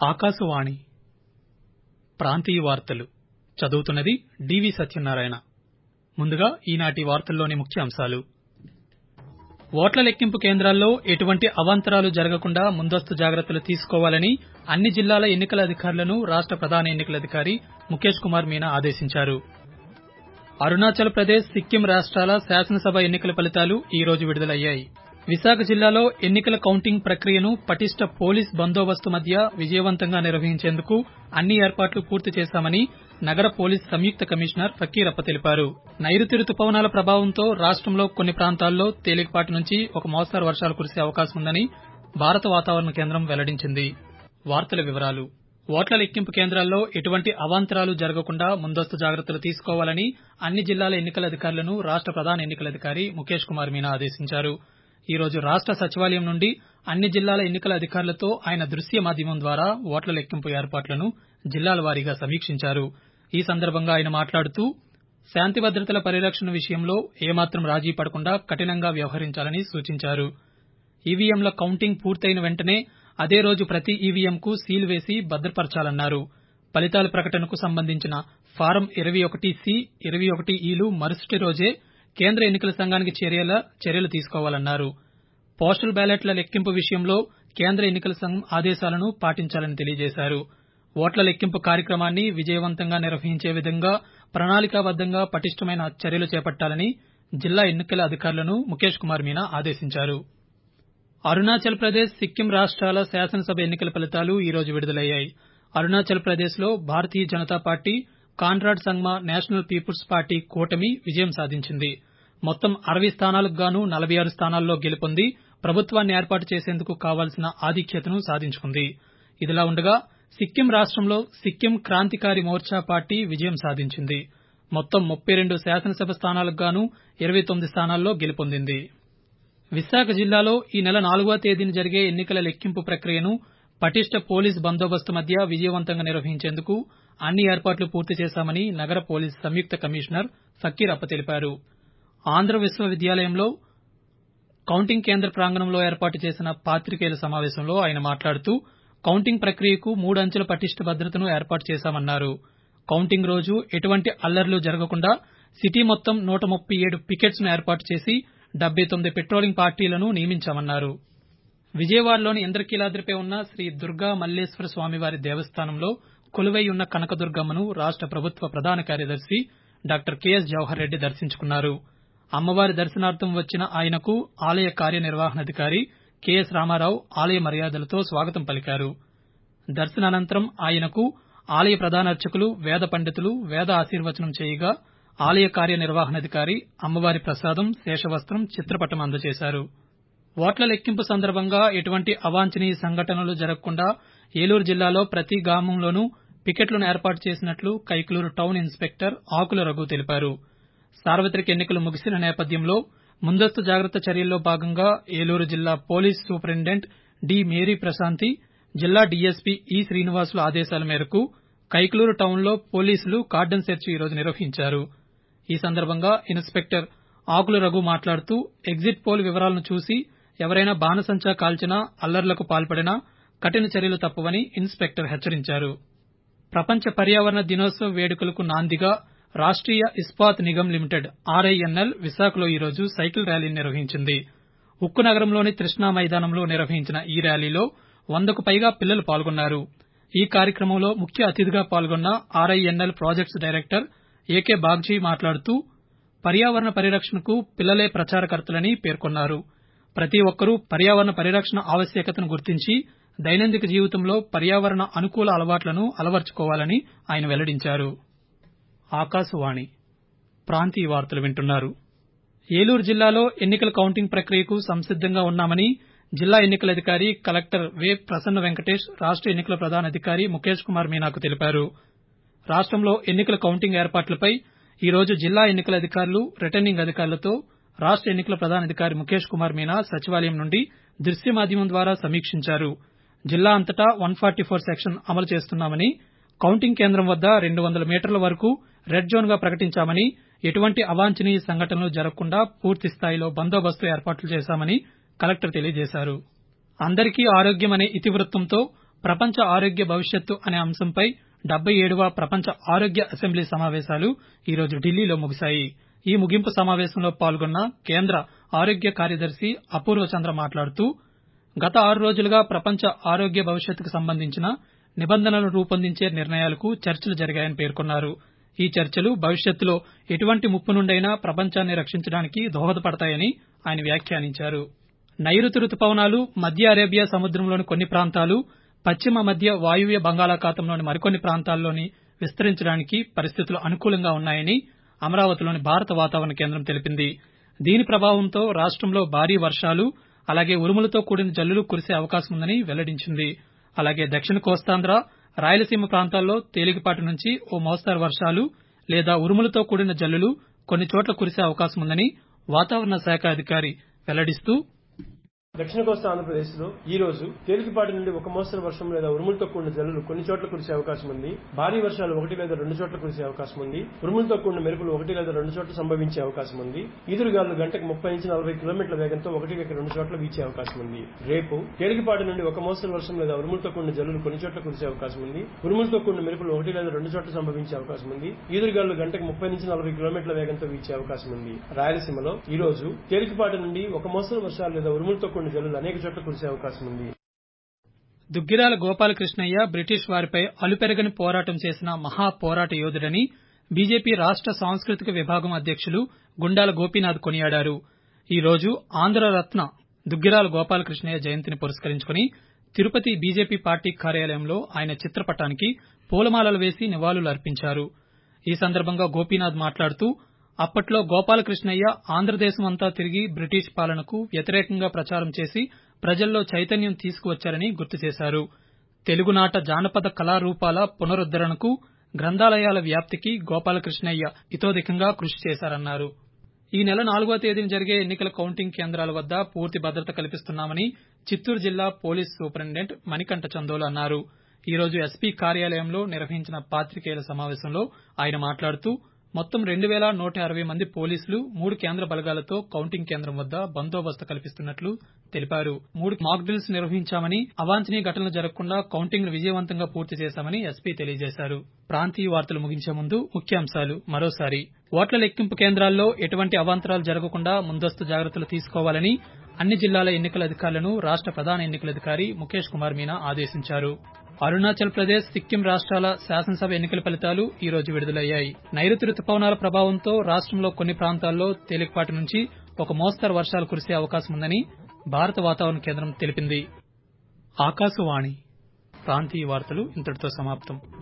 ఆకాశవాణి ప్రాంతీయ వార్తలు చదువుతున్నది డివి సత్యనారాయణ ముందుగా ఈనాటి వార్తల్లోని ముఖ్యాంశాలు ఓట్ల లెక్కింపు కేంద్రాల్లో ఎటువంటి అవాంతరాలు జరగకుండా ముందస్తు జాగ్రత్తలు తీసుకోవాలని అన్ని జిల్లాల ఎన్నికల అధికారులను రాష్ట ప్రధాన ఎన్నికల అధికారి ముఖేష్ కుమార్ మీనా ఆదేశించారు అరుణాచల్ ప్రదేశ్ సిక్కిం రాష్టాల శాసనసభ ఎన్నికల ఫలితాలు ఈ రోజు విడుదలయ్యాయి విశాఖ జిల్లాలో ఎన్నికల కౌంటింగ్ ప్రక్రియను పటిష్ట పోలీస్ బందోబస్తు మధ్య విజయవంతంగా నిర్వహించేందుకు అన్ని ఏర్పాట్లు పూర్తి చేశామని నగర పోలీస్ సంయుక్త కమిషనర్ ఫకీరప్ప తెలిపారు నైరుతి రుతుపవనాల ప్రభావంతో రాష్టంలో కొన్ని ప్రాంతాల్లో తేలికపాటి నుంచి ఒక మోస్తరు వర్షాలు కురిసే అవకాశం ఉందని భారత వాతావరణ కేంద్రం వెల్లడించింది వార్తల వివరాలు ఓట్ల లెక్కింపు కేంద్రాల్లో ఎటువంటి అవాంతరాలు జరగకుండా ముందస్తు జాగ్రత్తలు తీసుకోవాలని అన్ని జిల్లాల ఎన్నికల అధికారులను రాష్ట ప్రధాన ఎన్నికల అధికారి ముఖేష్ కుమార్ మీనా ఆదేశించారు ఈ రోజు రాష్ట సచివాలయం నుండి అన్ని జిల్లాల ఎన్నికల అధికారులతో ఆయన దృశ్య మాధ్యమం ద్వారా ఓట్ల లెక్కింపు ఏర్పాట్లను జిల్లాల వారీగా సమీక్షించారు ఈ సందర్భంగా ఆయన మాట్లాడుతూ శాంతి భద్రతల పరిరక్షణ విషయంలో ఏమాత్రం రాజీ పడకుండా కఠినంగా వ్యవహరించాలని సూచించారు ఈవీఎంల కౌంటింగ్ పూర్తయిన వెంటనే అదే రోజు ప్రతి ఈవీఎంకు సీల్ వేసి భద్రపరచాలన్నారు ఫలితాల ప్రకటనకు సంబంధించిన ఫారం ఇరవై ఒకటి సి ఇరవై ఒకటి ఈలు మరుసటి రోజే కేంద్ర ఎన్నికల సంఘానికి చేరేలా చర్యలు తీసుకోవాలన్నారు పోస్టల్ బ్యాలెట్ల లెక్కింపు విషయంలో కేంద్ర ఎన్నికల సంఘం ఆదేశాలను పాటించాలని తెలియజేశారు ఓట్ల లెక్కింపు కార్యక్రమాన్ని విజయవంతంగా నిర్వహించే విధంగా ప్రణాళికాబద్దంగా పటిష్టమైన చర్యలు చేపట్టాలని జిల్లా ఎన్నికల అధికారులను ముఖేష్ కుమార్ మీనా ఆదేశించారు అరుణాచల్ ప్రదేశ్ సిక్కిం రాష్టాల శాసనసభ ఎన్నికల ఫలితాలు ఈ రోజు విడుదలయ్యాయి అరుణాచల్ ప్రదేశ్ లో Bharatiya Janata party Conrad Sangma national people's party కూటమి విజయం సాధించింది మొత్తం అరవై స్థానాలకు గాను నలభై ఆరు స్థానాల్లో గెలుపొంది ప్రభుత్వాన్ని ఏర్పాటు చేసేందుకు కావాల్సిన ఆధిక్యతను సాధించుకుంది ఇదిలా ఉండగా సిక్కిం రాష్టంలో సిక్కిం క్రాంతికారి మోర్చా పార్టీ విజయం సాధించింది మొత్తం ముప్పై రెండు శాసనసభ స్థానాలకు గాను ఇరవై తొమ్మిది స్థానాల్లో గెలుపొందింది విశాఖ జిల్లాలో ఈ నెల నాలుగవ తేదీన జరిగే ఎన్నికల లెక్కింపు ప్రక్రియను పటిష్ట పోలీస్ బందోబస్తు మధ్య విజయవంతంగా నిర్వహించేందుకు అన్ని ఏర్పాట్లు పూర్తి చేశామని నగర పోలీస్ సంయుక్త కమిషనర్ ఫకీరప్ప తెలిపారు ఆంధ్ర విశ్వవిద్యాలయంలో కౌంటింగ్ కేంద్ర ప్రాంగణంలో ఏర్పాటు చేసిన పాతికేయుల సమావేశంలో ఆయన మాట్లాడుతూ కౌంటింగ్ ప్రక్రియకు మూడు అంచెల పటిష్ట భద్రతను ఏర్పాటు చేశామన్నారు కౌంటింగ్ రోజు ఎటువంటి అల్లర్లు జరగకుండా సిటీ మొత్తం నూట ముప్పై ఏడు పికెట్స్ ను ఏర్పాటు చేసి డెబ్బై తొమ్మిది పెట్రోలింగ్ పార్టీలను నియమించామన్నారు విజయవాడలోని ఇంద్రకీలాద్రిపై ఉన్న శ్రీ దుర్గా మల్లేశ్వర స్వామివారి దేవస్థానంలో కొలువై ఉన్న కనకదుర్గమ్మను రాష్ట ప్రభుత్వ ప్రధాన కార్యదర్శి డాక్టర్ కెఎస్ జవహర్ రెడ్డి దర్శించుకున్నారు అమ్మవారి దర్శనార్థం వచ్చిన ఆయనకు ఆలయ కార్యనిర్వహణాధికారి కెఎస్ రామారావు ఆలయ మర్యాదలతో స్వాగతం పలికారు దర్శనానంతరం ఆయనకు ఆలయ ప్రధాన అర్చకులు వేద పండితులు వేద ఆశీర్వచనం చేయగా ఆలయ కార్యనిర్వహణాధికారి అమ్మవారి ప్రసాదం శేషవస్త్రం చిత్రపటం అందజేశారు ఓట్ల లెక్కింపు సందర్భంగా ఎటువంటి అవాంఛనీయ సంఘటనలు జరగకుండా ఏలూరు జిల్లాలో ప్రతి గ్రామంలోనూ పికెట్లను ఏర్పాటు చేసినట్లు కైకలూరు టౌన్ ఇన్స్పెక్టర్ ఆకుల రఘు తెలిపారు సార్వత్రిక ఎన్నికలు ముగిసిన నేపథ్యంలో ముందస్తు జాగ్రత్త చర్యల్లో భాగంగా ఏలూరు జిల్లా police superintendent D Mary Prashanti జిల్లా డీఎస్పీ ఈ శ్రీనివాసుల ఆదేశాల మేరకు కైకలూరు టౌన్లో పోలీసులు కార్డన్ సెర్చ్ ఈ రోజు నిర్వహించారు ఈ సందర్భంగా ఇన్స్పెక్టర్ ఆకుల రఘు మాట్లాడుతూ ఎగ్జిట్ పోల్ వివరాలను చూసి ఎవరైనా బాణసంచా కాల్చినా అల్లర్లకు పాల్పడినా కఠిన చర్యలు తప్పవని ఇన్స్పెక్టర్ హెచ్చరించారు ప్రపంచ పర్యావరణ దినోత్సవ వేడుకలకు నాందిగా రాష్ట్రీయ ఇస్పాత్ నిగమ్ లిమిటెడ్ ఆర్ఐఎన్ఎల్ విశాఖలో ఈ రోజు సైకిల్ ర్యాలీని నిర్వహించింది ఉక్కు నగరంలోని తృష్ణా మైదానంలో నిర్వహించిన ఈ ర్యాలీలో వందకు పైగా పిల్లలు పాల్గొన్నారు ఈ కార్యక్రమంలో ముఖ్య అతిథిగా పాల్గొన్న RINL projects director AK Bagchi మాట్లాడుతూ పర్యావరణ పరిరక్షణకు పిల్లలే ప్రచారకర్తలని పేర్కొన్నారు ప్రతి ఒక్కరూ పర్యావరణ పరిరక్షణ ఆవశ్యకతను గుర్తించి దైనందిక జీవితంలో పర్యావరణ అనుకూల అలవాట్లను అలవర్చుకోవాలని ఆయన వెల్లడించారు ఆకాశవాణి ప్రాంతీయ వార్తలు వింటున్నారు ఏలూరు జిల్లాలో ఎన్నికల కౌంటింగ్ ప్రక్రియకు సంసిద్దంగా ఉన్నామని జిల్లా ఎన్నికల అధికారి కలెక్టర్ వే ప్రసన్న వెంకటేష్ రాష్ట ఎన్నికల ప్రధాన అధికారి ముఖేష్ కుమార్ మీనాకు తెలిపారు రాష్టంలో ఎన్నికల కౌంటింగ్ ఏర్పాట్లపై ఈ రోజు జిల్లా ఎన్నికల అధికారులు రిటర్నింగ్ అధికారులతో రాష్ట ఎన్నికల ప్రధాన అధికారి ముఖేష్ కుమార్ మీనా సచివాలయం నుండి దృశ్య మాధ్యమం ద్వారా సమీక్షించారు జిల్లా అంతటా వన్ ఫార్టీ ఫోర్ సెక్షన్ అమలు చేస్తున్నామని కౌంటింగ్ కేంద్రం వద్ద రెండు వందల మీటర్ల వరకు రెడ్ జోన్ గా ప్రకటించామని ఎటువంటి అవాంఛనీయ సంఘటనలు జరగకుండా పూర్తి స్థాయిలో బందోబస్తు ఏర్పాట్లు చేశామని కలెక్టర్ తెలియజేశారు అందరికీ ఆరోగ్యం అనే ఇతివృత్తంతో ప్రపంచ ఆరోగ్య భవిష్యత్తు అనే అంశంపై డెబ్బై ఏడవ ప్రపంచ ఆరోగ్య అసెంబ్లీ సమావేశాలు ఈరోజు ఢిల్లీలో ముగిశాయి ఈ ముగింపు సమావేశంలో పాల్గొన్న కేంద్ర ఆరోగ్య కార్యదర్శి అపూర్వ చంద్ర మాట్లాడుతూ గత ఆరు రోజులుగా ప్రపంచ ఆరోగ్య భవిష్యత్తుకు సంబంధించిన నిబంధనలను రూపొందించే నిర్ణయాలకు చర్చలు జరిగాయని పేర్కొన్నారు ఈ చర్చలు భవిష్యత్తులో ఎటువంటి ముప్పు నుండైనా ప్రపంచాన్ని రక్షించడానికి దోహదపడతాయని ఆయన వ్యాఖ్యానించారు నైరుతి రుతుపవనాలు మధ్య అరేబియా సముద్రంలోని కొన్ని ప్రాంతాలు పశ్చిమ మధ్య వాయువ్య బంగాళాఖాతంలోని మరికొన్ని ప్రాంతాల్లోని విస్తరించడానికి పరిస్థితులు అనుకూలంగా ఉన్నాయని అమరావతిలోని భారత వాతావరణ కేంద్రం తెలిపింది దీని ప్రభావంతో రాష్టంలో భారీ వర్షాలు అలాగే ఉరుములతో కూడిన జల్లులు కురిసే అవకాశం ఉందని వెల్లడించింది అలాగే దక్షిణ కోస్తాంధ్ర రాయలసీమ ప్రాంతాల్లో తేలికపాటి నుంచి ఓ మోస్తరు వర్షాలు లేదా ఉరుములతో కూడిన జల్లులు కొన్ని చోట్ల కురిసే అవకాశం ఉందని వాతావరణ శాఖ అధికారి వెల్లడిస్తూ దక్షిణ కోస్తా ఆంధ్రప్రదేశ్ లో ఈ రోజు తేలికపాటి నుండి ఒక మోస్తరు వర్షం లేదా ఉరుములతో కూడిన జల్లులు కొన్ని చోట్ల కురిసే అవకాశం ఉంది భారీ వర్షాలు ఒకటి లేదా రెండు చోట్ల కురిసే అవకాశం ఉంది ఉరుములతో కూడిన మెరుపులు ఒకటి లేదా రెండు చోట్ల సంభవించే అవకాశం ఉంది ఈదురుగాలు గంటకు ముప్పై నుంచి నలభై కిలోమీటర్ల వేగంతో ఒకటి లేక రెండు చోట్ల వీచే అవకాశం ఉంది రేపు తేలికపాటి నుండి ఒక మోస్తరు వర్షం లేదా ఉరుములతో కూడిన జల్లులు కొన్ని చోట్ల కురిసే అవకాశం ఉంది ఉరుములతో కూడిన మెరుపులు ఒకటి లేదా రెండు చోట్ల సంభవించే అవకాశం ఉంది ఈదురుగాలు గంటకు ముప్పై నుంచి నలభై కిలోమీటర్ల వేగంతో వీచే అవకాశం ఉంది రాయలసీమలో ఈ రోజు తేలికపాటి నుండి ఒక మోస్తరు వర్షాలు లేదా ఉరుములతో కూడిన జల్లులు అనేక చోట్ల కురిసే అవకాశం ఉంది దుగ్గిరాల గోపాలకృష్ణయ్య బ్రిటిష్ వారిపై అలుపెరగని పోరాటం చేసిన మహా పోరాట యోధుడని బీజేపీ రాష్ట సాంస్కృతిక విభాగం అధ్యక్షులు గుండాల గోపీనాథ్ కొనియాడారు ఈ రోజు ఆంధ్రరత్న దుగ్గిరాల గోపాలకృష్ణయ్య జయంతిని పురస్కరించుకుని తిరుపతి బీజేపీ పార్టీ కార్యాలయంలో ఆయన చిత్రపటానికి పూలమాలలు వేసి నివాళులు అర్పించారు ఈ సందర్భంగా గోపీనాథ్ మాట్లాడుతూ అప్పట్లో గోపాలకృష్ణయ్య ఆంధ్రదేశమంతా తిరిగి బ్రిటిష్ పాలనకు వ్యతిరేకంగా ప్రచారం చేసి ప్రజల్లో చైతన్యం తీసుకువచ్చారని గుర్తు చేశారు తెలుగునాట జానపద కళారూపాల పునరుద్దరణకు గ్రంథాలయాల వ్యాప్తికి గోపాలకృష్ణయ్య ఇతోధికంగా కృషి చేశారన్నారు ఈ నెల నాలుగో తేదీన జరిగే ఎన్నికల కౌంటింగ్ కేంద్రాల వద్ద పూర్తి భద్రత కల్పిస్తున్నామని చిత్తూరు జిల్లా పోలీస్ సూపరింటెండెంట్ మణికంఠ చందోలు అన్నారు ఈ రోజు ఎస్పీ కార్యాలయంలో నిర్వహించిన పాతికేయుల సమావేశంలో ఆయన మాట్లాడుతూ మొత్తం రెండు వేల నూట అరవై మంది పోలీసులు మూడు కేంద్ర బలగాలతో కౌంటింగ్ కేంద్రం వద్ద బందోబస్తు కల్పిస్తున్నట్లు తెలిపారు మూడు మాక్ డ్రిల్స్ నిర్వహించామని అవాంఛనీయ ఘటనలు జరగకుండా కౌంటింగ్ విజయవంతంగా పూర్తి చేశామని ఎస్పీ తెలియజేశారు ప్రాంతీయ వార్తలు ముగించే ముందు ముఖ్యాంశాలు మరోసారి ఓట్ల లెక్కింపు కేంద్రాల్లో ఎటువంటి అవాంతరాలు జరగకుండా ముందస్తు జాగ్రత్తలు తీసుకోవాలని అన్ని జిల్లాల ఎన్నికల అధికారులను రాష్ట ప్రధాన ఎన్నికల అధికారి ముఖేష్ కుమార్ మీనా ఆదేశించారు అరుణాచల్ ప్రదేశ్ సిక్కిం రాష్ట్రాల శాసనసభ ఎన్నికల ఫలితాలు ఈ రోజు విడుదలయ్యాయి నైరుతి రుతుపవనాల ప్రభావంతో రాష్ట్రంలో కొన్ని ప్రాంతాల్లో తేలికపాటి నుంచి ఒక మోస్తరు వర్షాలు కురిసే అవకాశం ఉందని భారత వాతావరణ కేంద్రం తెలిపింది ఆకాశవాణి ప్రాంతీయ వార్తలు ఇంతటితో సమాప్తం